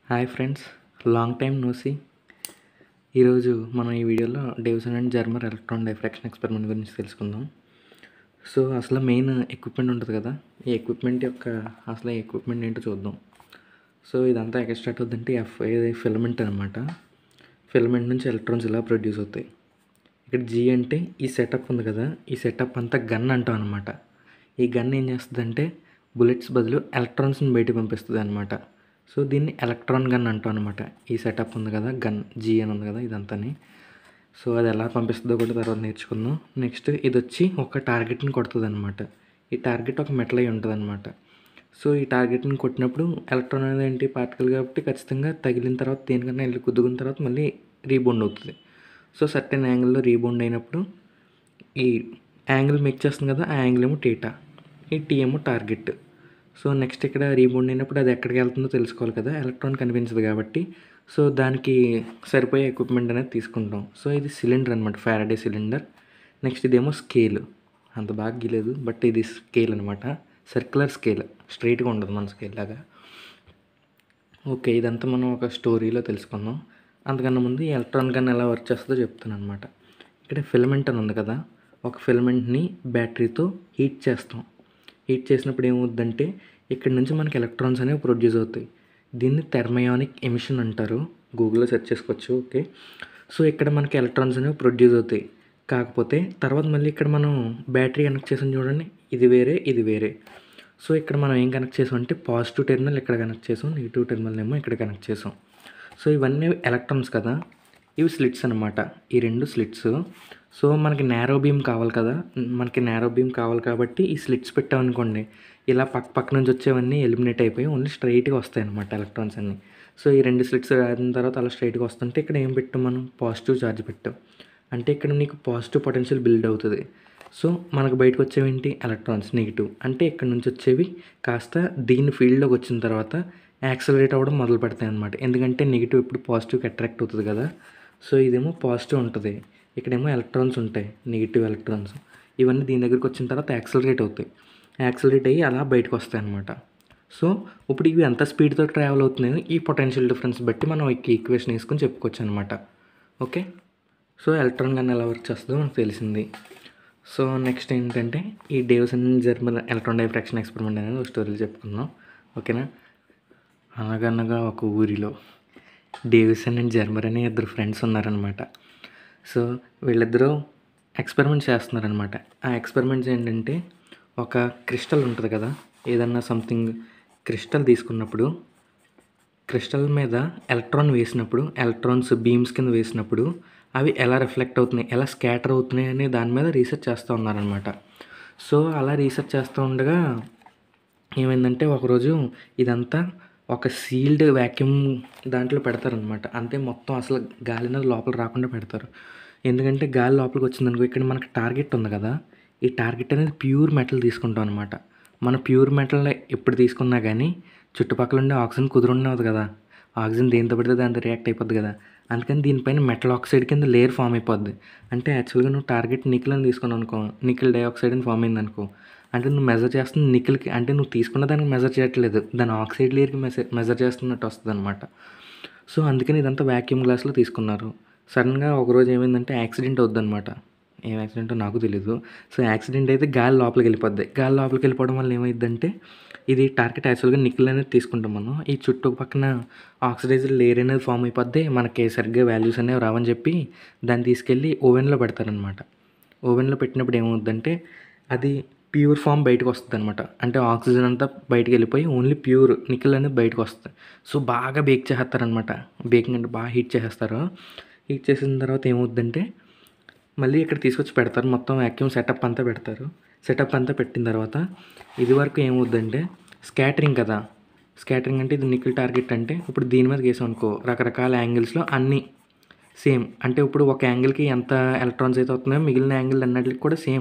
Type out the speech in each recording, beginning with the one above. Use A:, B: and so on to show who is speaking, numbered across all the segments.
A: hi friends long time no see ఈరోజు మనం ఈ వీడియోలో Davisson and Germer electron diffraction experiment గురించి తెలుసుకుందాం సో అసలు మెయిన్ ఎక్విప్మెంట్ ఉంటుంది కదా ఈ ఎక్విప్మెంట్ యొక్క అసలు ఎక్విప్మెంట్ ఏంటో చూద్దాం సో ఇదంతా ఎక్కడ స్టార్ట్ అవుతుందంటే ఎఫ్ ఇది ఫిలమెంట్ అనమాట ఫిలమెంట్ నుంచి ఎలక్ట్రాన్స్ ఇలా ప్రొడ్యూస్ అవుతాయి ఇక్కడ జీ అంటే ఈ సెటప్ ఉంది కదా ఈ సెటప్ అంతా గన్ అంటాం అనమాట ఈ గన్ ఏం చేస్తుందంటే బుల్లెట్స్ బదులు ఎలక్ట్రాన్స్ని బయటకు పంపిస్తుంది అనమాట సో దీన్ని ఎలక్ట్రాన్ గన్ అంటాం అనమాట ఈ సెటప్ ఉంది కదా గన్ జీ అని ఉంది కదా ఇదంతాని సో అది ఎలా పంపిస్తుందో కూడా తర్వాత నేర్చుకుందాం నెక్స్ట్ ఇది వచ్చి ఒక టార్గెట్ని కొడుతుంది అనమాట ఈ టార్గెట్ ఒక మెటల్ అయి ఉంటుంది అనమాట సో ఈ టార్గెట్ని కొట్టినప్పుడు ఎలక్ట్రాన్ అనేది ఏంటి పార్టికల్ కాబట్టి ఖచ్చితంగా తగిలిన తర్వాత దేనికన్నా వెళ్ళి గుద్దుకున్న తర్వాత మళ్ళీ రీబౌండ్ అవుతుంది సో సర్టెన్ యాంగిల్లో రీబౌండ్ అయినప్పుడు ఈ యాంగిల్ మేక్ చేస్తుంది కదా ఆ యాంగిల్ ఏమో టీటా ఈ టీ ఏమో టార్గెట్ సో నెక్స్ట్ ఇక్కడ రీబౌండ్ అయినప్పుడు అది ఎక్కడికి వెళ్తుందో తెలుసుకోవాలి కదా ఎలక్ట్రాన్ కనిపించదు కాబట్టి సో దానికి సరిపోయే ఎక్విప్మెంట్ అనేది తీసుకుంటాం సో ఇది సిలిండర్ అనమాట ఫారడే సిలిండర్ నెక్స్ట్ ఇదేమో స్కేల్ అంత బాగా గీలేదు బట్ ఇది స్కేల్ అనమాట సర్క్యులర్ స్కేల్ స్ట్రైట్గా ఉండదు మన స్కేల్ లాగా ఓకే ఇదంతా మనం ఒక స్టోరీలో తెలుసుకుందాం అంతకన్నా ముందు ఈ ఎలక్ట్రాన్ గన్ ఎలా వర్క్ చేస్తుందో చెప్తాను అనమాట ఇక్కడ ఫిలమెంట్ అని ఉంది కదా ఒక ఫిలమెంట్ని బ్యాటరీతో హీట్ చేస్తాం హీట్ చేసినప్పుడు ఏమవుద్దంటే ఇక్కడ నుంచి మనకి ఎలక్ట్రాన్స్ అనేవి ప్రొడ్యూస్ అవుతాయి దీన్ని థెర్మయానిక్ ఎమిషన్ అంటారు గూగుల్లో సెర్చ్ చేసుకోవచ్చు ఓకే సో ఇక్కడ మనకి ఎలక్ట్రాన్స్ అనేవి ప్రొడ్యూస్ అవుతాయి కాకపోతే తర్వాత మళ్ళీ ఇక్కడ మనం బ్యాటరీ కనెక్ట్ చేసాం చూడండి ఇది వేరే ఇది వేరే సో ఇక్కడ మనం ఏం కనెక్ట్ చేసాం అంటే పాజిటివ్ టెర్మినల్ ఇక్కడ కనెక్ట్ చేసాం నెగిటివ్ టెర్మినల్ ఏమో ఇక్కడ కనెక్ట్ చేసాం సో ఇవన్నీ ఎలక్ట్రాన్స్ కదా ఇవి స్లిట్స్ అనమాట ఈ రెండు స్లిట్స్ సో మనకి నేరో బీమ్ కావాలి కదా మనకి నేరో బీమ్ కావాలి కాబట్టి ఈ స్లిట్స్ పెట్టామనుకోండి ఇలా పక్క పక్క నుంచి వచ్చేవన్నీ ఎలిమినేట్ అయిపోయి ఓన్లీ స్ట్రైట్గా వస్తాయి అనమాట ఎలక్ట్రాన్స్ అన్నీ సో ఈ రెండు స్లిట్స్ రాసిన తర్వాత అలా స్ట్రైట్గా వస్తుంటే ఇక్కడ ఏం పెట్టాం మనం పాజిటివ్ ఛార్జ్ పెట్టాం అంటే ఇక్కడ నీకు పాజిటివ్ పొటెన్షియల్ బిల్డ్ అవుతుంది సో మనకు బయటకు వచ్చేవేంటి ఎలక్ట్రాన్స్ నెగిటివ్ అంటే ఇక్కడ నుంచి వచ్చేవి కాస్త దీని ఫీల్డ్లోకి వచ్చిన తర్వాత యాక్సలరేట్ అవ్వడం మొదలు పెడతాయి అనమాట ఎందుకంటే నెగిటివ్ ఇప్పుడు పాజిటివ్కి అట్రాక్ట్ అవుతుంది కదా సో ఇదేమో పాజిటివ్ ఉంటుంది ఇక్కడేమో ఎలక్ట్రాన్స్ ఉంటాయి నెగిటివ్ ఎలక్ట్రాన్స్ ఇవన్నీ దీని దగ్గరికి వచ్చిన తర్వాత యాక్సలరేట్ అవుతాయి యాక్సలరేట్ అయ్యి అలా బయటకు వస్తాయి అనమాట సో ఇప్పుడు ఇవి ఎంత స్పీడ్తో ట్రావెల్ అవుతున్నాయో ఈ పొటెన్షియల్ డిఫరెన్స్ బట్టి మనం ఈ ఈక్వేషన్ వేసుకొని చెప్పుకోవచ్చు అనమాట ఓకే సో ఎలక్ట్రాన్ గన్ ఎలా వర్క్ చేస్తుందో మనకు తెలిసింది సో నెక్స్ట్ ఏంటంటే ఈ Davisson German electron diffraction experiment అనేది ఒక స్టోరీలు చెప్పుకుందాం ఓకేనా అనగనగా ఒక ఊరిలో డేవిసన్ అండ్ జర్మర్ అనే ఇద్దరు ఫ్రెండ్స్ ఉన్నారనమాట సో వీళ్ళిద్దరూ ఎక్స్పెరిమెంట్ చేస్తున్నారనమాట ఆ ఎక్స్పెరిమెంట్స్ ఏంటంటే ఒక క్రిస్టల్ ఉంటుంది కదా ఏదన్నా సంథింగ్ క్రిస్టల్ తీసుకున్నప్పుడు క్రిస్టల్ మీద ఎలక్ట్రాన్ వేసినప్పుడు ఎలక్ట్రాన్స్ బీమ్స్ కింద వేసినప్పుడు అవి ఎలా రిఫ్లెక్ట్ అవుతున్నాయి ఎలా స్కాటర్ అవుతున్నాయి అనే దాని మీద రీసెర్చ్ చేస్తూ ఉన్నారనమాట సో అలా రీసెర్చ్ చేస్తూ ఉండగా ఏమైందంటే ఒకరోజు ఇదంతా ఒక సీల్డ్ వ్యాక్యూమ్ దాంట్లో పెడతారనమాట అంతే మొత్తం అసలు గాలి అనేది లోపల రాకుండా పెడతారు ఎందుకంటే గాలి లోపలికి వచ్చిందనుకో ఇక్కడ మనకి టార్గెట్ ఉంది కదా ఈ టార్గెట్ అనేది ప్యూర్ మెటల్ తీసుకుంటాం అనమాట మన ప్యూర్ మెటల్ ఎప్పుడు తీసుకున్నా కానీ చుట్టుపక్కల ఉండే ఆక్సిజన్ కుదురుండదు కదా ఆక్సిజన్ దేంతో పడితే దాంతో రియాక్ట్ అయిపోద్ది కదా అందుకని దీనిపైన మెటల్ ఆక్సైడ్ కింద లేయర్ ఫామ్ అయిపోద్ది అంటే యాక్చువల్గా నువ్వు టార్గెట్ నికిల్ అని తీసుకున్నావు అనుకో నికిల్ డైఆక్సైడ్ అని ఫామ్ అయింది అనుకో అంటే నువ్వు మెజర్ చేస్తున్న నికిల్కి అంటే నువ్వు తీసుకున్న దానికి మెజర్ చేయట్లేదు దాని ఆక్సైడ్ లేయర్కి మెజర్ మెజర్ చేస్తున్నట్టు వస్తుంది అనమాట సో అందుకని ఇదంతా వ్యాక్యూమ్ గ్లాస్లో తీసుకున్నారు సడన్గా ఒకరోజు ఏమైందంటే యాక్సిడెంట్ అవుద్దనమాట ఏం యాక్సిడెంటో నాకు తెలీదు సో యాక్సిడెంట్ అయితే గాలి లోపలికి వెళ్ళిపోద్ది గాలి లోపలికి వెళ్ళిపోవడం వల్ల ఏమైందంటే ఇది టార్గెట్ యాక్చువల్గా నికిల్ అనేది తీసుకుంటాం మనం ఈ చుట్టూ పక్కన ఆక్సిడైజ్డ్ లేయర్ అనేది ఫామ్ అయిపోద్ది మనకి సరిగ్గా వాల్యూస్ అనేవి రావని చెప్పి దాన్ని తీసుకెళ్ళి ఓవెన్లో పెడతారనమాట ఓవెన్లో పెట్టినప్పుడు ఏమవుద్దంటే అది ప్యూర్ ఫామ్ బయటకు వస్తుంది అనమాట అంటే ఆక్సిజన్ అంతా బయటకు వెళ్ళిపోయి ఓన్లీ ప్యూర్ నికిల్ అనేది బయటకు వస్తుంది సో బాగా బేక్ చేసేస్తారనమాట బేకింగ్ అంటే బాగా హీట్ చేసేస్తారు హీట్ చేసిన తర్వాత ఏమవుద్దంటే మళ్ళీ ఇక్కడ తీసుకొచ్చి పెడతారు మొత్తం వ్యాక్యూమ్ సెటప్ అంతా పెడతారు సెటప్ అంతా పెట్టిన తర్వాత ఇది వరకు ఏమవుద్దంటే స్కాటరింగ్ కదా స్కాటరింగ్ అంటే ఇది నికిల్ టార్గెట్ అంటే ఇప్పుడు దీని మీద గీసాం అనుకో రకరకాల యాంగిల్స్లో అన్నీ సేమ్ అంటే ఇప్పుడు ఒక యాంగిల్కి ఎంత ఎలక్ట్రాన్స్ అయితే వస్తున్నాయో మిగిలిన యాంగిల్ అన్నిటికి కూడా same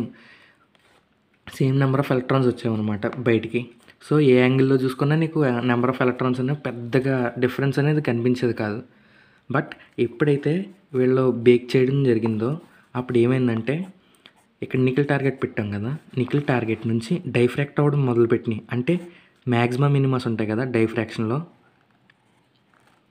A: same number of electrons వచ్చాయన్నమాట బయటికి సో ఏ యాంగిల్లో చూసుకున్నా నీకు నెంబర్ ఆఫ్ ఎలక్ట్రాన్స్ అనేవి పెద్దగా డిఫరెన్స్ అనేది కనిపించేది కాదు బట్ ఎప్పుడైతే వీళ్ళు బేక్ చేయడం జరిగిందో అప్పుడు ఏమైందంటే ఇక్కడ నికిల్ టార్గెట్ పెట్టాం కదా నికిల్ టార్గెట్ నుంచి డైఫ్రాక్ట్ అవ్వడం మొదలుపెట్టినాయి అంటే మ్యాక్సిమం మినిమస్ ఉంటాయి కదా డైఫ్రాక్షన్లో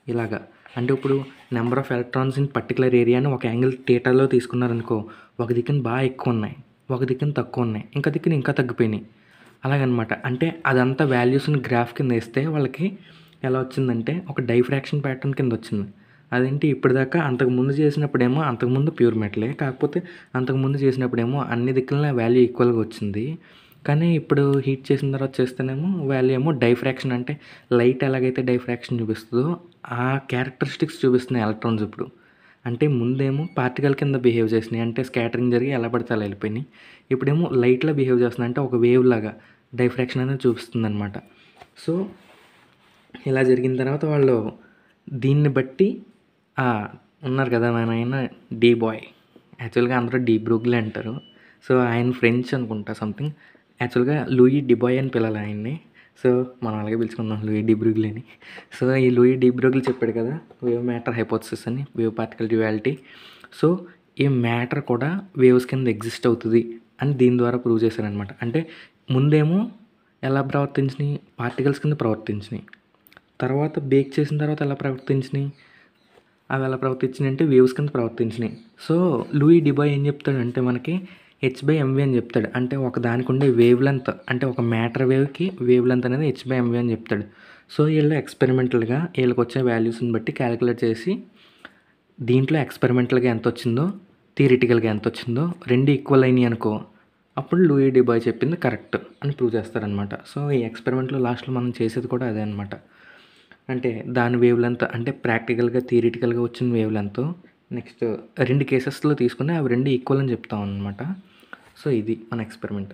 A: ఇలాగా అంటే ఇప్పుడు number of electrons in particular ఏరియాని ఒక యాంగిల్ థియేటర్లో తీసుకున్నారనుకో ఒక దిక్కున బాగా ఎక్కువ ఉన్నాయి ఒక దిక్కున తక్కువ ఉన్నాయి ఇంకా దిక్కున ఇంకా తగ్గిపోయినాయి అలాగనమాట అంటే అదంతా వాల్యూస్ని గ్రాఫ్ కింద వేస్తే వాళ్ళకి ఎలా వచ్చిందంటే ఒక డైఫ్రాక్షన్ ప్యాటర్న్ కింద వచ్చింది అదేంటి ఇప్పటిదాకా అంతకుముందు చేసినప్పుడేమో అంతకుముందు ప్యూర్ మెటలే కాకపోతే అంతకుముందు చేసినప్పుడేమో అన్ని దిక్కుల వాల్యూ ఈక్వల్గా వచ్చింది కానీ ఇప్పుడు హీట్ చేసిన తర్వాత చేస్తేనేమో వాల్యూ ఏమో డైఫ్రాక్షన్ అంటే లైట్ ఎలాగైతే డైఫ్రాక్షన్ చూపిస్తుందో ఆ క్యారెక్టరిస్టిక్స్ చూపిస్తున్నాయి ఎలక్ట్రాన్స్ ఇప్పుడు అంటే ముందేమో పార్టికల్ కింద బిహేవ్ చేసినాయి అంటే స్కాటరింగ్ జరిగి ఎలా పడితే అలా వెళ్ళిపోయినాయి ఇప్పుడేమో లైట్లో బిహేవ్ చేస్తున్నాయి అంటే ఒక వేవ్ లాగా డైఫ్రాక్షన్ అనేది చూపిస్తుంది అనమాట సో ఇలా జరిగిన తర్వాత వాళ్ళు దీన్ని బట్టి ఆ, ఉన్నారు కదా మన ఆయన డీ బాయ్ యాక్చువల్గా అందరూ డీ బ్రూగ్లే అంటారు సో ఆయన ఫ్రెంచ్ అనుకుంటా సంథింగ్ యాక్చువల్గా లూయి డిబాయ్ అని పిల్లలు ఆయన్ని సో మనం అలాగే పిలుచుకుందాం లూయి డిబ్రూగ్లే అని సో ఈ లూయి డిబ్రూగ్లే చెప్పాడు కదా వేవ్ మ్యాటర్ హైపోథసిస్ అని వేవ్ పార్టికల్ డ్యువాలిటీ సో ఈ మ్యాటర్ కూడా వేవ్స్ కింద ఎగ్జిస్ట్ అవుతుంది అని దీని ద్వారా ప్రూవ్ చేశారనమాట అంటే ముందేమో ఎలా ప్రవర్తించినాయి పార్టికల్స్ కింద ప్రవర్తించినాయి తర్వాత బేక్ చేసిన తర్వాత ఎలా ప్రవర్తించినాయి అవి ఎలా ప్రవర్తించినాయి అంటే వేవ్స్ కింద ప్రవర్తించినాయి సో లూయి డిబాయ్ ఏం చెప్తాడంటే మనకి హెచ్ బై ఎంవి అని చెప్తాడు అంటే ఒక దానికి ఉండే వేవ్ లెంత్ అంటే ఒక మ్యాటర్ వేవ్కి వేవ్ లెంత్ అనేది హెచ్ బై ఎంవి అని చెప్తాడు సో వీళ్ళు ఎక్స్పెరిమెంటల్గా వీళ్ళకి వచ్చే వాల్యూస్ని బట్టి క్యాలిక్యులేట్ చేసి దీంట్లో ఎక్స్పెరిమెంటల్గా ఎంత వచ్చిందో థియరిటికల్గా ఎంత వచ్చిందో రెండు ఈక్వల్ అయినాయి అనుకో అప్పుడు లూయి డిబాయ్ చెప్పింది కరెక్ట్ అని ప్రూవ్ చేస్తారనమాట సో ఈ ఎక్స్పెరిమెంట్లో లాస్ట్లో మనం చేసేది కూడా అదే అనమాట అంటే దాని వేవ్ లెంత్ అంటే ప్రాక్టికల్గా థియరిటికల్గా వచ్చిన వేవ్ లెంత్ నెక్స్ట్ రెండు కేసెస్లో తీసుకుని అవి రెండు ఈక్వల్ అని చెప్తాం అనమాట సో ఇది మన ఎక్స్పెరిమెంట్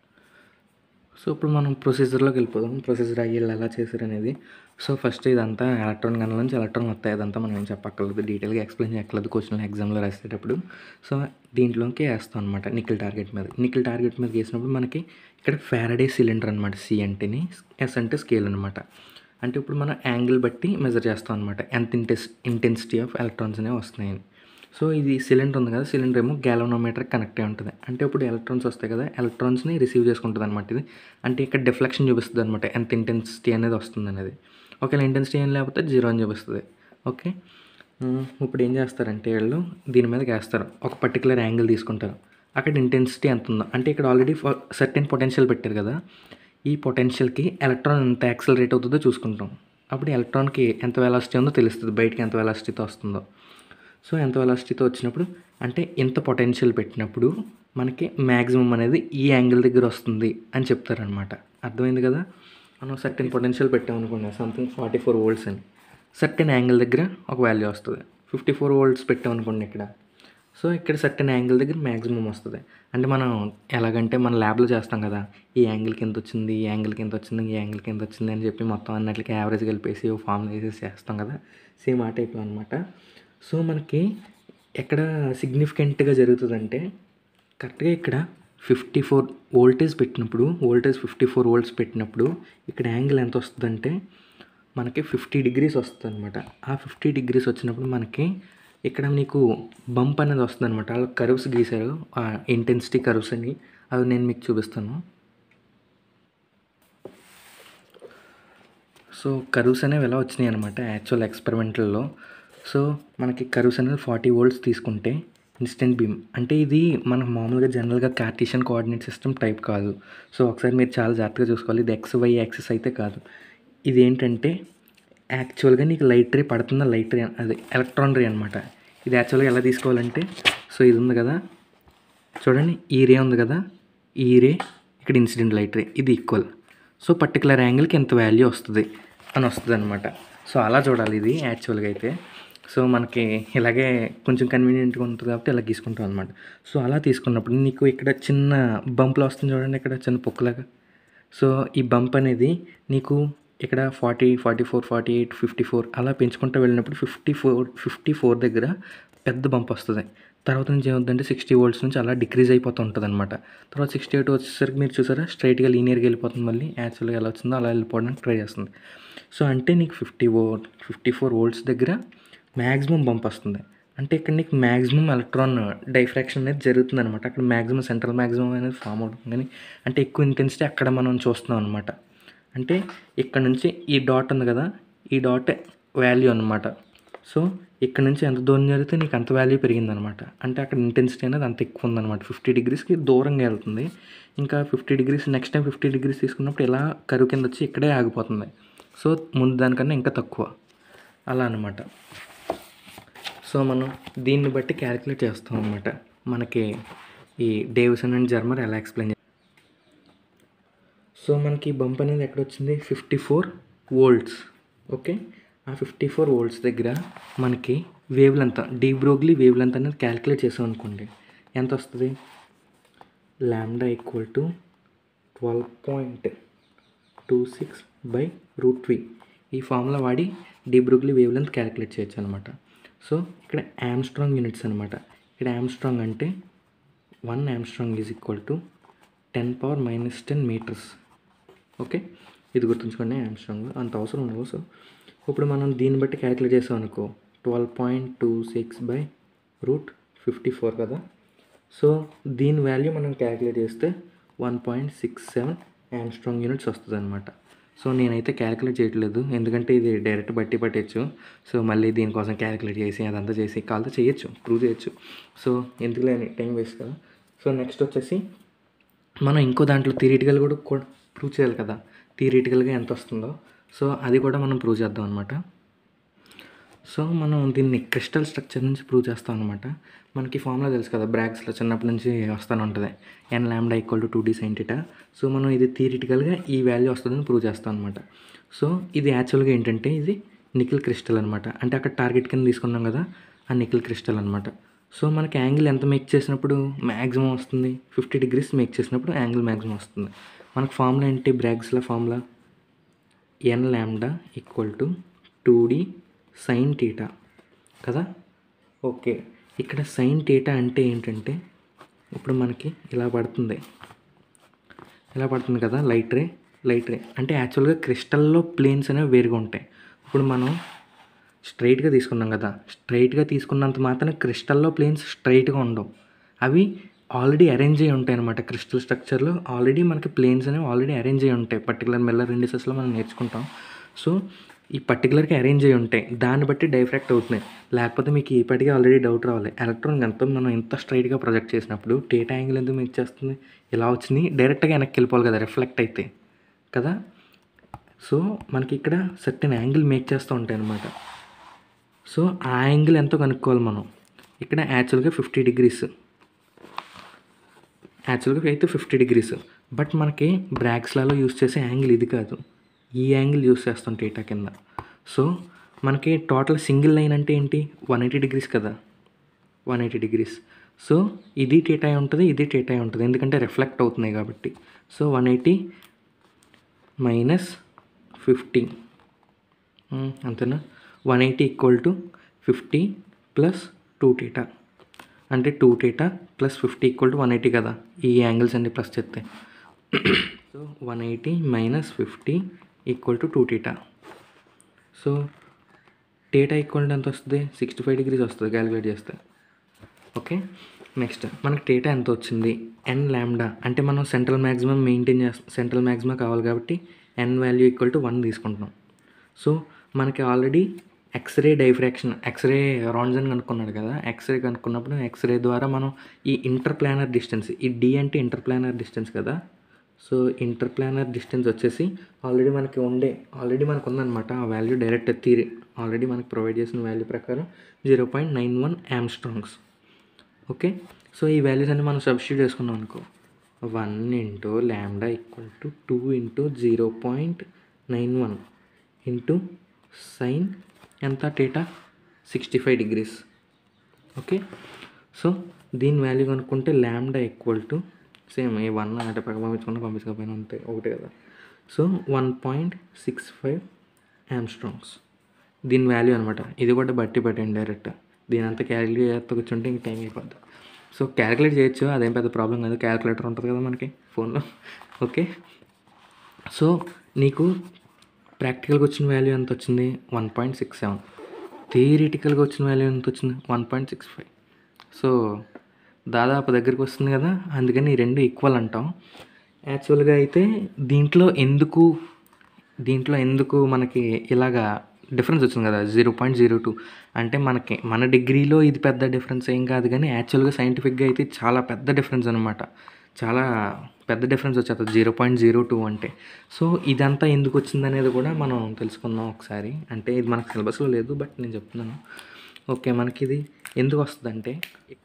A: సో ఇప్పుడు మనం ప్రొసీజర్లోకి వెళ్ళిపోదాం ప్రొసీజర్ అయ్యి వీళ్ళు ఎలా చేశారు అనేది సో ఫస్ట్ ఇదంతా ఎలక్ట్రాన్ గన్ల నుంచి ఎలక్ట్రాన్ వస్తాయి అదంతా మనం ఏం చెప్పక్కర్లేదు డీటెయిల్గా ఎక్స్ప్లెయిన్ చేయక్కర్లేదు క్వశ్చన్ ఎగ్జామ్లో రాసేటప్పుడు సో దీంట్లోకి వేస్తాం అనమాట నికిల్ టార్గెట్ మీద నికిల్ టార్గెట్ మీద వేసినప్పుడు మనకి ఇక్కడ ఫారడే సిలిండర్ అనమాట సి అంటేని ఎస్ అంటే స్కేల్ అనమాట అంటే ఇప్పుడు మనం యాంగిల్ బట్టి మెజర్ చేస్తాం అనమాట ఎంత ఇంటెస్ ఇంటెన్సిటీ ఆఫ్ ఎలక్ట్రాన్స్ అనేవి వస్తున్నాయని సో ఇది సిలిండర్ ఉంది కదా సిలిండర్ ఏమో గ్యాలోనోమీటర్ కనెక్ట్ అయి ఉంటుంది అంటే ఇప్పుడు ఎలక్ట్రాన్స్ వస్తాయి కదా ఎలక్ట్రాన్స్ని రిసీవ్ చేసుకుంటుంది అనమాట ఇది అంటే ఇక్కడ డిఫ్లెక్షన్ చూపిస్తుంది అనమాట ఎంత ఇంటెన్సిటీ అనేది వస్తుంది అనేది ఒకవేళ ఇంటెన్సిటీ ఏం లేకపోతే జీరో అని చూపిస్తుంది ఓకే ఉమ్, ఇప్పుడు ఏం చేస్తారంటే వీళ్ళు దీని మీదకి వేస్తారు ఒక పర్టికులర్ యాంగిల్ తీసుకుంటారు అక్కడ ఇంటెన్సిటీ ఎంత ఉందో అంటే ఇక్కడ ఆల్రెడీ సర్టెన్ పొటెన్షియల్ పెట్టారు కదా ఈ పొటెన్షియల్కి ఎలక్ట్రాన్ ఎంత యాక్సలరేట్ అవుతుందో చూసుకుంటాం అప్పుడు ఎలక్ట్రాన్కి ఎంత వెలాసిటీ ఉందో తెలుస్తుంది బయటికి ఎంత వెలాసిటీతో వస్తుందో సో ఎంత వెలాసిటీతో వచ్చినప్పుడు అంటే ఇంత పొటెన్షియల్ పెట్టినప్పుడు మనకి మ్యాక్సిమం అనేది ఈ యాంగిల్ దగ్గర వస్తుంది అని చెప్తారనమాట అర్థమైంది కదా మనం సర్టెన్ పొటెన్షియల్ పెట్టామనుకున్నా సంథింగ్ ఫార్టీ ఫోర్ వోల్ట్స్ అని సర్టెన్ యాంగిల్ దగ్గర ఒక వాల్యూ వస్తుంది ఫిఫ్టీ ఫోర్ వోల్ట్స్ పెట్టామనుకోండి ఇక్కడ సో ఇక్కడ సర్టెన్ యాంగిల్ దగ్గర మ్యాక్సిమం వస్తుంది అంటే మనం ఎలాగంటే మన ల్యాబ్లో చేస్తాం కదా ఈ యాంగిల్కి ఎంత వచ్చింది ఈ యాంగిల్కి ఎంత వచ్చింది ఈ యాంగిల్కి ఎంత వచ్చింది అని చెప్పి మొత్తం అన్నిటికీ యావరేజ్ కలిపేసి ఓ ఫామ్ వేసేసి చేస్తాం కదా సేమ్ ఆ టైప్లో అనమాట సో మనకి ఎక్కడ సిగ్నిఫికెంట్గా జరుగుతుందంటే కరెక్ట్గా ఇక్కడ ఫిఫ్టీ ఫోర్ వోల్టేజ్ పెట్టినప్పుడు వోల్టేజ్ ఫిఫ్టీ ఫోర్ వోల్ట్స్ పెట్టినప్పుడు ఇక్కడ యాంగిల్ ఎంత వస్తుందంటే మనకి ఫిఫ్టీ డిగ్రీస్ వస్తుంది అనమాట ఆ ఫిఫ్టీ డిగ్రీస్ వచ్చినప్పుడు మనకి ఇక్కడ నీకు బంప్ అనేది వస్తుంది అనమాట అలా కర్వ్స్ గీశారు ఇంటెన్సిటీ కర్వ్స్ అని అవి నేను మీకు చూపిస్తాను సో కర్వ్స్ అనేవి ఎలా వచ్చినాయి అనమాట యాక్చువల్ ఎక్స్పెరిమెంటల్లో సో మనకి కర్వ్స్ అనేది ఫార్టీ వోల్ట్స్ తీసుకుంటే ఇన్స్టెంట్ బీమ్ అంటే ఇది మనకు మామూలుగా జనరల్గా కార్టీషియన్ కోఆర్డినేట్ సిస్టమ్ టైప్ కాదు సో ఒకసారి మీరు చాలా జాగ్రత్తగా చూసుకోవాలి ఇది ఎక్స్ వై యాక్సిస్ అయితే కాదు ఇది ఏంటంటే యాక్చువల్గా నీకు లైట్ రే పడుతున్న లైట్ రే అది ఎలక్ట్రాన్ రే అనమాట ఇది యాక్చువల్గా ఎలా తీసుకోవాలంటే సో ఇది ఉంది కదా చూడండి ఈ రే ఉంది కదా ఈ రే ఇక్కడ ఇన్సిడెంట్ లైట్ రే ఇది ఈక్వల్ సో పర్టికులర్ యాంగిల్కి ఎంత వాల్యూ వస్తుంది అని వస్తుంది అనమాట సో అలా చూడాలి ఇది యాక్చువల్గా అయితే సో మనకి ఇలాగే కొంచెం కన్వీనియంట్గా ఉంటుంది కాబట్టి ఇలా తీసుకుంటాం అనమాట సో అలా తీసుకున్నప్పుడు నీకు ఇక్కడ చిన్న బంప్లో వస్తుంది చూడండి ఇక్కడ చిన్న పొక్కులాగా సో ఈ బంప్ అనేది నీకు ఇక్కడ forty forty four forty eight fifty four అలా పెంచుకుంటూ వెళ్ళినప్పుడు ఫిఫ్టీ ఫోర్ ఫిఫ్టీ ఫోర్ దగ్గర పెద్ద బంప్ వస్తుంది తర్వాత నుంచి ఏమవుతుందంటే సిక్స్టీ వోల్ట్స్ నుంచి అలా డిక్రీజ్ అయిపోతూ ఉంటుంది అనమాట తర్వాత సిక్స్టీ ఎయిట్ వచ్చేసరికి మీరు చూసారా స్ట్రైట్గా లీనియర్గా వెళ్ళిపోతుంది మళ్ళీ యాక్చువల్గా ఎలా వచ్చిందో అలా వెళ్ళిపోవడానికి ట్రై చేస్తుంది సో అంటే నీకు ఫిఫ్టీ వో ఫిఫ్టీ ఫోర్ వోల్ట్స్ దగ్గర మ్యాక్సిమం బంప్ వస్తుంది అంటే ఇక్కడ నీకు మ్యాక్సిమం ఎలక్ట్రాన్ డైఫ్రాక్షన్ అనేది జరుగుతుంది అనమాట అక్కడ మ్యాక్సిమం సెంట్రల్ మ్యాక్సిమం అనేది ఫామ్ అవుతుంది కానీ అంటే ఎక్కువ ఇంటెన్సిటీ అక్కడ మనం చూస్తున్నాం అనమాట అంటే ఇక్కడ నుంచి ఈ డాట్ ఉంది కదా ఈ డాట్ వాల్యూ అనమాట సో ఇక్కడ నుంచి ఎంత దూరం జరిగితే నీకు అంత వాల్యూ పెరిగిందనమాట అంటే అక్కడ ఇంటెన్సిటీ అనేది అంత ఎక్కువ ఉందన్నమాట ఫిఫ్టీ డిగ్రీస్కి దూరంగా వెళ్తుంది ఇంకా fifty degrees next time fifty degrees తీసుకున్నప్పుడు ఇలా కరువు కింద వచ్చి ఇక్కడే ఆగిపోతుంది సో ముందు దానికన్నా ఇంకా తక్కువ అలా అనమాట సో మనం దీన్ని బట్టి క్యాలిక్యులేట్ చేస్తాం అనమాట మనకి ఈ డేవిసన్ అండ్ జర్మర్ ఎలా ఎక్స్ప్లెయిన్ సో మనకి బంప్ అనేది ఎక్కడ వచ్చింది ఫిఫ్టీ ఫోర్ వోల్ట్స్ ఓకే ఆ ఫిఫ్టీ ఫోర్ వోల్ట్స్ దగ్గర మనకి wavelength de Broglie wavelength అనేది క్యాలిక్యులేట్ చేసాం అనుకోండి ఎంత వస్తుంది lambda equal to twelve point two six by root three ఈ ఫార్ములా వాడి de Broglie wavelength calculate చేయొచ్చు అనమాట సో ఇక్కడ యామ్స్ట్రాంగ్ యూనిట్స్ అనమాట ఇక్కడ యామ్స్ట్రాంగ్ అంటే one angstrom is equal to ten power minus ten metres okay ఇది గుర్తుంచుకోండి యామ్స్ట్రాంగ్ అంత అవసరం ఉండదు సో ఇప్పుడు మనం దీన్ని బట్టి క్యాలిక్యులేట్ చేసాం అనుకో twelve point two six by root fifty four కదా సో దీని వాల్యూ మనం క్యాలిక్యులేట్ చేస్తే one point six seven angstrom units వస్తుంది అనమాట సో నేనైతే క్యాలిక్యులేట్ చేయట్లేదు ఎందుకంటే ఇది డైరెక్ట్ బట్టి పట్టచ్చు సో మళ్ళీ దీనికోసం క్యాలిక్యులేట్ చేసి అదంతా చేసి కాల్తో చేయొచ్చు ప్రూవ్ చేయొచ్చు సో ఎందుకు లేని టైం వేస్ట్ కదా సో నెక్స్ట్ వచ్చేసి మనం ఇంకో దాంట్లో థియరిటికల్ కూడా కూడా ప్రూవ్ చేయాలి కదా థియరిటికల్గా ఎంత వస్తుందో సో అది కూడా మనం ప్రూవ్ చేద్దాం అనమాట సో మనం దీన్ని క్రిస్టల్ స్ట్రక్చర్ నుంచి ప్రూవ్ చేస్తాం అనమాట మనకి ఫార్ములా తెలుసు కదా బ్రాగ్స్లో చిన్నప్పటి నుంచి వస్తూనే ఉంటుంది n lambda equal to two d sine theta so మనం ఇది థియరిటికల్గా ఈ వాల్యూ వస్తుందని ప్రూవ్ చేస్తాం అనమాట సో ఇది యాక్చువల్గా ఏంటంటే ఇది నికిల్ క్రిస్టల్ అనమాట అంటే అక్కడ టార్గెట్ కింద తీసుకున్నాం కదా ఆ నికిల్ క్రిస్టల్ అనమాట సో మనకి యాంగిల్ ఎంత మేక్ చేసినప్పుడు మ్యాక్సిమం వస్తుంది ఫిఫ్టీ డిగ్రీస్ మేక్ చేసినప్పుడు యాంగిల్ మ్యాక్సిమం వస్తుంది మనకు ఫార్ములా ఏంటి బ్రాగ్స్లో formula n lambda equal to two d sine theta కదా ఓకే ఇక్కడ సైన్ టీటా అంటే ఏంటంటే ఇప్పుడు మనకి ఇలా పడుతుంది ఇలా పడుతుంది కదా లైట్ రే లైట్ రే అంటే యాక్చువల్గా క్రిస్టల్లో ప్లేన్స్ అనేవి వేరుగా ఉంటాయి ఇప్పుడు మనం స్ట్రైట్గా తీసుకున్నాం కదా స్ట్రైట్గా తీసుకున్నంత మాత్రం క్రిస్టల్లో ప్లేన్స్ స్ట్రైట్గా ఉండవు అవి ఆల్రెడీ అరేంజ్ అయ్యి ఉంటాయి అనమాట క్రిస్టల్ స్ట్రక్చర్లో ఆల్రెడీ మనకి ప్లేన్స్ అనేవి ఆల్రెడీ అరేంజ్ అయ్యి ఉంటాయి పర్టికులర్ మెల్లర్ ఇండిసెస్లో మనం నేర్చుకుంటాం సో ఈ పర్టికులర్గా అరేంజ్ అయ్యి ఉంటాయి దాన్ని బట్టి డైఫ్రాక్ట్ అవుతున్నాయి లేకపోతే మీకు ఇప్పటికీ ఆల్రెడీ డౌట్ రావాలి ఎలక్ట్రాన్ ఎంత మనం ఎంత స్ట్రైట్గా ప్రొజెక్ట్ చేసినప్పుడు టేటా యాంగిల్ ఎందుకు మీకు చేస్తుంది ఇలా వచ్చింది డైరెక్ట్గా వెనక్కి వెళ్ళిపోవాలి కదా రిఫ్లెక్ట్ అయితే కదా సో మనకి ఇక్కడ సర్టెన్ యాంగిల్ మేక్ చేస్తూ ఉంటాయి అనమాట సో ఆ యాంగిల్ ఎంతో కనుక్కోవాలి మనం ఇక్కడ యాక్చువల్గా ఫిఫ్టీ డిగ్రీస్ యాక్చువల్గా అయితే ఫిఫ్టీ డిగ్రీస్ బట్ మనకి బ్రాక్స్లలో యూస్ చేసే యాంగిల్ ఇది కాదు ఈ యాంగిల్ యూస్ చేస్తాం టీటా కింద సో మనకి టోటల్ సింగిల్ లైన్ అంటే ఏంటి వన్ ఎయిటీ డిగ్రీస్ కదా వన్ ఎయిటీ డిగ్రీస్ సో ఇది టీటా ఉంటుంది ఇది టీటా ఉంటుంది ఎందుకంటే రిఫ్లెక్ట్ అవుతున్నాయి కాబట్టి so one eighty minus fifty అంతేనా one eighty equal to fifty plus two theta అంటే two theta plus fifty equal to one eighty కదా ఈ యాంగిల్స్ అన్ని ప్లస్ చేస్తే so one eighty minus fifty equal to two theta so theta equal to ఎంత వస్తుంది sixty five degrees వస్తుంది calculate చేస్తే okay next మనకి టీటా ఎంత వచ్చింది ఎన్ ల్యాండా అంటే మనం సెంట్రల్ మ్యాక్సిమం మెయింటైన్ చేస్తాం సెంట్రల్ మ్యాక్సిమం కావాలి కాబట్టి n value equal to one తీసుకుంటున్నాం సో మనకి already X-ray diffraction X-ray Roentgen కనుక్కున్నాడు కదా ఎక్స్రే కనుక్కున్నప్పుడు ఎక్స్రే ద్వారా మనం ఈ ఇంటర్ ప్లానర్ డిస్టెన్స్ ఈ డి అంటే ఇంటర్ ప్లానర్ డిస్టెన్స్ కదా సో ఇంటర్ ప్లానర్ డిస్టెన్స్ వచ్చేసి ఆల్రెడీ మనకి ఉండే ఆల్రెడీ మనకు ఉందన్నమాట ఆ వాల్యూ డైరెక్ట్ థీరీ ఆల్రెడీ మనకి ప్రొవైడ్ చేసిన వాల్యూ ప్రకారం zero point nine one angstroms okay so ఈ వాల్యూస్ అన్ని మనం సబ్స్టిట్యూట్ చేసుకున్నాం అనుకో one into lambda equal to two into zero point nine one into sine ఎంత theta sixty five degrees okay so దీని వాల్యూ కనుక్కుంటే ల్యాండా ఈక్వల్ టు సేమ్ ఏ one అంటే పక్క పంపించుకున్నా పంపించకపోయినా అంతే ఒకటే కదా so one point six five యామ్స్ట్రాంగ్స్ దీని వాల్యూ అనమాట ఇది కూడా బట్టి పెట్టండి డైరెక్ట్ దీని అంతా క్యాలిక్యులేట్ చేస్తూ కూర్చుంటే ఇంక టైం అయిపోద్ది సో క్యాలిక్యులేట్ చేయొచ్చు అదేం పెద్ద ప్రాబ్లం కాదు క్యాలిక్యులేటర్ ఉంటుంది కదా మనకి ఫోన్లో ఓకే సో నీకు ప్రాక్టికల్గా వచ్చిన వాల్యూ ఎంత వచ్చింది వన్ పాయింట్ సిక్స్ సెవెన్ థియరిటికల్గా వచ్చిన వాల్యూ ఎంత వచ్చింది one point six five so దాదాపు దగ్గరికి వస్తుంది కదా అందుకని ఈ రెండు ఈక్వల్ అంటాం యాక్చువల్గా అయితే దీంట్లో ఎందుకు దీంట్లో ఎందుకు మనకి ఇలాగా డిఫరెన్స్ వచ్చింది కదా జీరో పాయింట్ జీరో టూ అంటే మనకి మన డిగ్రీలో ఇది పెద్ద డిఫరెన్స్ ఏం కాదు కానీ యాక్చువల్గా సైంటిఫిక్గా అయితే చాలా పెద్ద డిఫరెన్స్ అనమాట చాలా పెద్ద డిఫరెన్స్ వచ్చేస్తుంది జీరో పాయింట్ జీరో టూ అంటే సో ఇదంతా ఎందుకు వచ్చింది అనేది కూడా మనం తెలుసుకుందాం ఒకసారి అంటే ఇది మనకు సిలబస్లో లేదు బట్ నేను చెప్తున్నాను ఓకే మనకి ఇది ఎందుకు వస్తుందంటే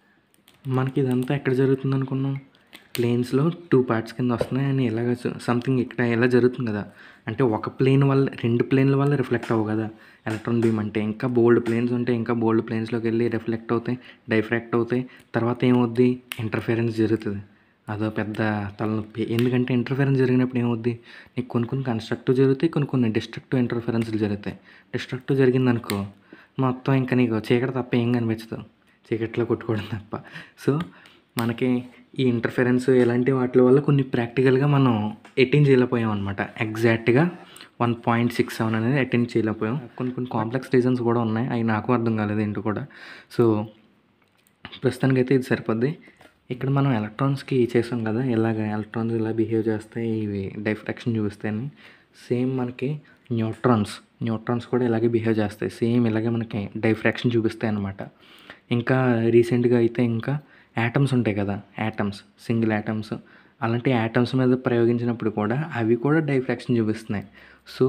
A: మనకి ఇదంతా ఎక్కడ జరుగుతుంది అనుకున్నాం ప్లేన్స్లో టూ పార్ట్స్ కింద వస్తున్నాయి అని ఎలాగ సంథింగ్ ఇక్కడ ఎలా జరుగుతుంది కదా అంటే ఒక ప్లేన్ వల్ల రెండు ప్లేన్ల వల్ల రిఫ్లెక్ట్ అవ్వు కదా ఎలక్ట్రాన్ బీమ్ అంటే ఇంకా బోల్డ్ ప్లేన్స్ ఉంటే ఇంకా బోల్డ్ ప్లేన్స్లోకి వెళ్ళి రిఫ్లెక్ట్ అవుతాయి డైఫ్రాక్ట్ అవుతాయి తర్వాత ఏమవుద్ది ఇంటర్ఫిరెన్స్ జరుగుతుంది అదో పెద్ద తలనొప్పి ఎందుకంటే ఇంటర్ఫిరెన్స్ జరిగినప్పుడు ఏమవుద్ది నీకు కొన్ని కొన్ని కన్స్ట్రక్టివ్ జరుగుతాయి కొన్ని కొన్ని డిస్ట్రక్టివ్ ఇంటర్ఫిరెన్స్లు జరుగుతాయి డిస్ట్రక్టివ్ జరిగిందనుకో మొత్తం ఇంకా నీకు చీకటి తప్ప ఏం కనిపించదు చీకట్లో కొట్టుకోవడం తప్ప సో మనకి ఈ ఇంటర్ఫిరెన్స్ ఇలాంటి వాటి వల్ల కొన్ని ప్రాక్టికల్గా మనం అటెండ్ చేయలేకపోయాం అనమాట ఎగ్జాక్ట్గా వన్ పాయింట్ సిక్స్ సెవెన్ అనేది అటెండ్ చేయలేకపోయాం కొన్ని కొన్ని కాంప్లెక్స్ రీజన్స్ కూడా ఉన్నాయి అవి నాకు అర్థం కాలేదు ఏంటో కూడా సో ప్రస్తుతానికైతే ఇది సరిపోద్ది ఇక్కడ మనం ఎలక్ట్రాన్స్కి చేసాం కదా ఇలాగ ఎలక్ట్రాన్స్ ఇలా బిహేవ్ చేస్తాయి ఇవి డైఫ్రాక్షన్ చూపిస్తాయని సేమ్ మనకి న్యూట్రాన్స్ న్యూట్రాన్స్ కూడా ఇలాగే బిహేవ్ చేస్తాయి సేమ్ ఇలాగే మనకి డైఫ్రాక్షన్ చూపిస్తాయి అనమాట ఇంకా రీసెంట్గా అయితే ఇంకా యాటమ్స్ ఉంటాయి కదా యాటమ్స్ సింగిల్ యాటమ్స్ అలాంటి యాటమ్స్ మీద ప్రయోగించినప్పుడు కూడా అవి కూడా డైఫ్రాక్షన్ చూపిస్తున్నాయి సో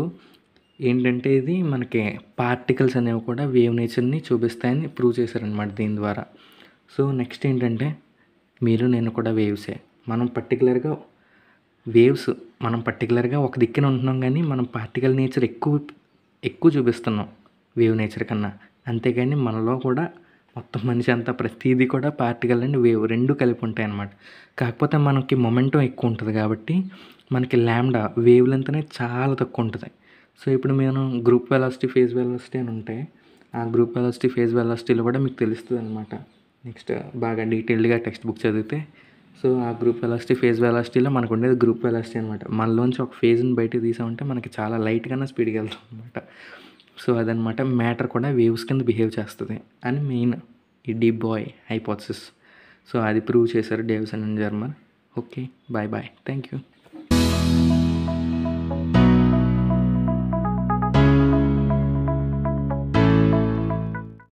A: ఏంటంటే ఇది మనకి పార్టికల్స్ అనేవి కూడా వేవ్ నేచర్ని చూపిస్తాయని ప్రూవ్ చేశారనమాట దీని ద్వారా సో నెక్స్ట్ ఏంటంటే మీరు నేను కూడా వేవ్సే మనం పర్టికులర్గా వేవ్స్ మనం పర్టికులర్గా ఒక దిక్కున ఉంటున్నాం కానీ మనం పార్టికల్ నేచర్ ఎక్కువ ఎక్కువ చూపిస్తున్నాం వేవ్ నేచర్ కన్నా అంతేగాని మనలో కూడా మొత్తం మనిషి అంతా ప్రతిదీ కూడా పార్టికల్ అండ్ వేవ్ రెండు కలిపి ఉంటాయి అన్నమాట కాకపోతే మనకి మొమెంటం ఎక్కువ ఉంటుంది కాబట్టి మనకి ల్యాండా వేవ్ లెంత్ అనేది చాలా తక్కువ ఉంటుంది సో ఇప్పుడు మేము గ్రూప్ వెలాసిటీ ఫేజ్ వెలాసిటీ అని ఉంటాయి ఆ గ్రూప్ వెలాసిటీ ఫేజ్ వెలాసిటీలో కూడా మీకు తెలుస్తుంది అనమాట నెక్స్ట్ బాగా డీటెయిల్డ్గా టెక్స్ట్ బుక్ చదివితే సో ఆ గ్రూప్ వెలాసిటీ ఫేజ్ వెలాసిటీలో మనకు ఉండేది గ్రూప్ వెలాసిటీ అనమాట మనలోంచి ఒక ఫేజ్ని బయటకు తీసామంటే మనకి చాలా లైట్గానే స్పీడ్గా వెళ్తాం అనమాట సో అదనమాట మ్యాటర్ కూడా వేవ్స్ కింద బిహేవ్ చేస్తుంది అని మెయిన్ ఈ డీప్ బాయ్ హైపోథసిస్ సో అది ప్రూవ్ చేశారు Davisson and Germer okay bye bye thank you